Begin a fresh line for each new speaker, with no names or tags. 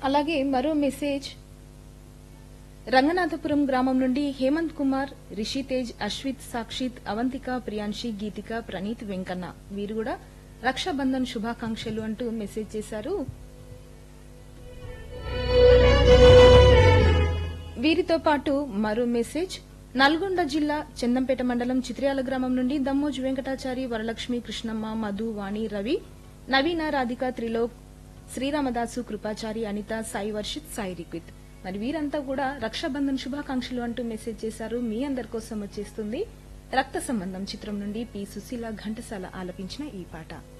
అలాగే మరో మెసేజ్ రంగనాథపురం గ్రామం నుండి హేమంత్ కుమార్ రిషితేజ్ అశ్విత్ సాక్షిత్ అవంతిక ప్రియాంశి గీతిక ప్రణీత్ వెంకన్న వీరు కూడా రక్షాబంధన్ శుభాకాంక్షలు అంటూ మెసేజ్ చేశారు వీరితో పాటు మరో మెసేజ్ నల్గొండ జిల్లా చందంపేట మండలం చిత్ర్యాల గ్రామం నుండి దమ్మోజు వెంకటాచారి వరలక్ష్మి కృష్ణమ్మ మధు వాణి రవి నవీన రాధిక త్రిలోక్ శ్రీరామదాసు కృపాచారి అనిత సాయి వర్షిత్ సాయి రిక్విత్ మరి వీరంతా కూడా రక్షాబంధన్ శుభాకాంక్షలు అంటూ మెసేజ్ చేశారు మీ అందరి కోసం వచ్చేస్తుంది రక్త సంబంధం చిత్రం నుండి పి సుశీల ఘంటసాల ఆలపించిన ఈ పాట